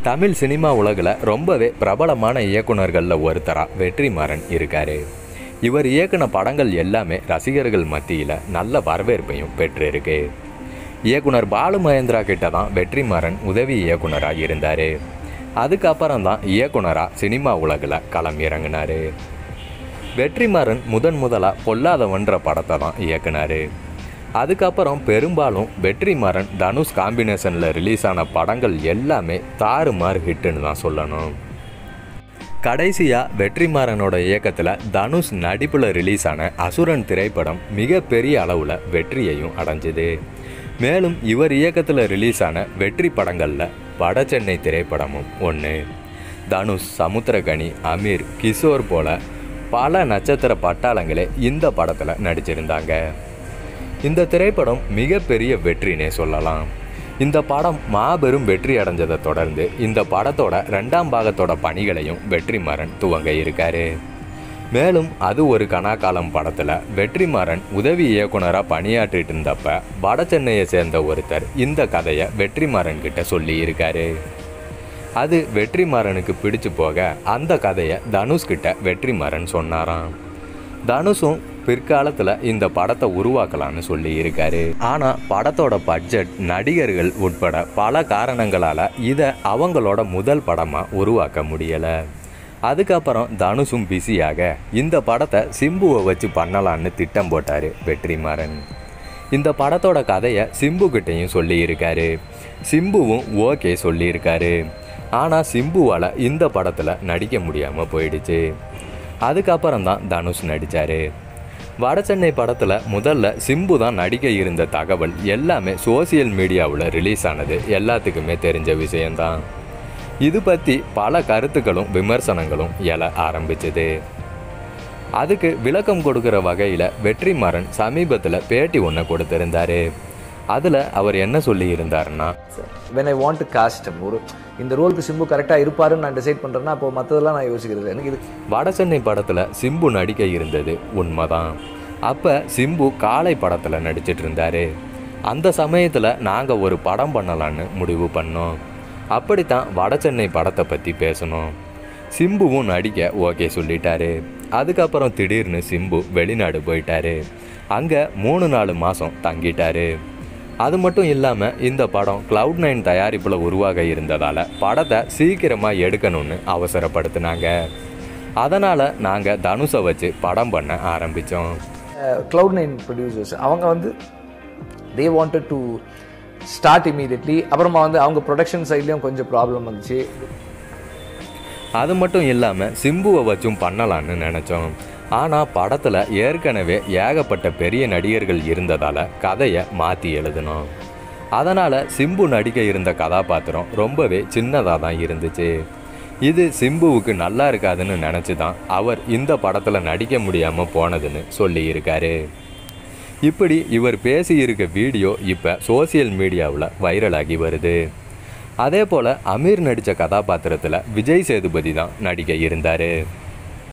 Tamil cinema உலகில் ரொம்பவே பிரபலமான இயக்குனர்களில் ஒருத்தராக வெற்றிமாறன் இருக்காரு இவர் இயக்குன படங்கள் எல்லாமே ரசிகர்கள் மத்தியில் நல்ல வரவேற்பையும் பெற்றிருக்கு இயக்குனர் பாலு மகேந்திரா கிட்ட தான் வெற்றிமாறன் உதவி இயக்குனராக இருந்தார் அதுக்கப்புறம் தான் இயக்குனராக சினிமா உலகில் களம் இறங்கினார் வெற்றிமாறன் முதன் முதலாக பொல்லாதவன்ற படத்தை தான் இயக்குனார் அதுக்கப்புறம் பெரும்பாலும் வெற்றிமாறன் தனுஷ் காம்பினேஷனில் ரிலீஸ் ஆன படங்கள் எல்லாமே தாறுமாறு ஹிட்டுன்னு தான் சொல்லணும் கடைசியாக வெற்றிமாறனோட இயக்கத்தில் தனுஷ் நடிப்பில் ரிலீஸ் ஆன அசுரன் திரைப்படம் மிகப்பெரிய அளவில் வெற்றியையும் அடைஞ்சுது மேலும் இவர் இயக்கத்தில் ரிலீஸ் ஆன வெற்றி படங்களில் வடசென்னை திரைப்படமும் ஒன்று தனுஷ் சமுத்திரகனி அமீர் கிஷோர் போல பல நட்சத்திர பட்டாளங்களே இந்த படத்தில் நடிச்சிருந்தாங்க இந்த திரைப்படம் மிகப்பெரிய வெற்றினே சொல்லலாம் இந்த படம் மாபெரும் வெற்றி அடைஞ்சதை தொடர்ந்து இந்த படத்தோட ரெண்டாம் பாகத்தோட பணிகளையும் வெற்றிமாறன் துவங்க இருக்காரு மேலும் அது ஒரு கனாக்காலம் படத்தில் வெற்றிமாறன் உதவி இயக்குனராக பணியாற்றிட்டு இருந்தப்ப வட சென்னையை சேர்ந்த ஒருத்தர் இந்த கதையை வெற்றிமாறன் கிட்ட சொல்லி இருக்காரு அது வெற்றிமாறனுக்கு பிடிச்சு போக அந்த கதையை தனுஷ் கிட்ட வெற்றிமாறன் சொன்னாராம் தனுஷும் பிற்காலத்தில் இந்த படத்தை உருவாக்கலாம்னு சொல்லி இருக்காரு ஆனால் படத்தோட பட்ஜெட் நடிகர்கள் உட்பட பல காரணங்களால் இதை அவங்களோட முதல் படமாக உருவாக்க முடியலை அதுக்கப்புறம் தனுஷும் பிஸியாக இந்த படத்தை சிம்புவை வச்சு பண்ணலான்னு திட்டம் போட்டார் வெற்றிமாறன் இந்த படத்தோட கதையை சிம்புக்கிட்டையும் சொல்லியிருக்காரு சிம்புவும் ஓகே சொல்லியிருக்காரு ஆனால் சிம்புவால் இந்த படத்தில் நடிக்க முடியாமல் போயிடுச்சு அதுக்கப்புறம் தான் தனுஷ் நடித்தார் வடசென்னை படத்தில் முதல்ல சிம்பு தான் நடிக்க இருந்த தகவல் எல்லாமே சோசியல் மீடியாவில் ரிலீஸ் ஆனது எல்லாத்துக்குமே தெரிஞ்ச விஷயம்தான் இது பற்றி பல கருத்துக்களும் விமர்சனங்களும் எழ ஆரம்பிச்சது அதுக்கு விளக்கம் கொடுக்குற வகையில் வெற்றிமாறன் சமீபத்தில் பேட்டி ஒன்று கொடுத்திருந்தாரு அதில் அவர் என்ன சொல்லியிருந்தாருன்னா when I want to cast ஒரு இந்த ரோலுக்கு சிம்பு கரெக்டாக இருப்பாருன்னு நான் டிசைட் பண்ணுறேன்னா அப்போ மற்றதெல்லாம் நான் யோசிக்கிறது எனக்கு இது வடசென்னை படத்தில் சிம்பு நடிக்க இருந்தது உண்மைதான் அப்போ சிம்பு காளை படத்தில் நடிச்சிட்டு இருந்தாரு அந்த சமயத்தில் நாங்கள் ஒரு படம் பண்ணலான்னு முடிவு பண்ணோம் அப்படித்தான் வடசென்னை படத்தை பற்றி பேசணும் சிம்புவும் நடிக்க ஓகே சொல்லிட்டாரு அதுக்கப்புறம் திடீர்னு சிம்பு வெளிநாடு போயிட்டாரு அங்கே மூணு நாலு மாதம் தங்கிட்டாரு அது மட்டும் இல்லாமல் இந்த படம் கிளவுட் நைன் தயாரிப்பில் உருவாக இருந்ததால் படத்தை சீக்கிரமாக எடுக்கணும்னு அவசரப்படுத்தினாங்க அதனால் நாங்கள் தனுஷை வச்சு படம் பண்ண ஆரம்பித்தோம் க்ளவுட் நைன் ப்ரொடியூசர்ஸ் அவங்க வந்து they wanted to start immediately அப்புறமா வந்து அவங்க ப்ரொடக்ஷன் சைட்லேயும் கொஞ்சம் ப்ராப்ளம் வந்துச்சு அது மட்டும் இல்லாமல் சிம்புவை வச்சும் பண்ணலான்னு நினச்சோம் ஆனால் படத்தில் ஏற்கனவே ஏகப்பட்ட பெரிய நடிகர்கள் இருந்ததால் கதையை மாற்றி எழுதணும் அதனால் சிம்பு நடிக்க இருந்த கதாபாத்திரம் ரொம்பவே சின்னதாக தான் இருந்துச்சு இது சிம்புவுக்கு நல்லா இருக்காதுன்னு நினச்சி தான் அவர் இந்த படத்தில் நடிக்க முடியாமல் போனதுன்னு சொல்லியிருக்காரு இப்படி இவர் பேசியிருக்க வீடியோ இப்போ சோசியல் மீடியாவில் வைரலாகி வருது அதே போல் அமீர் நடித்த கதாபாத்திரத்தில் விஜய் சேதுபதி தான் நடிக்க இருந்தார்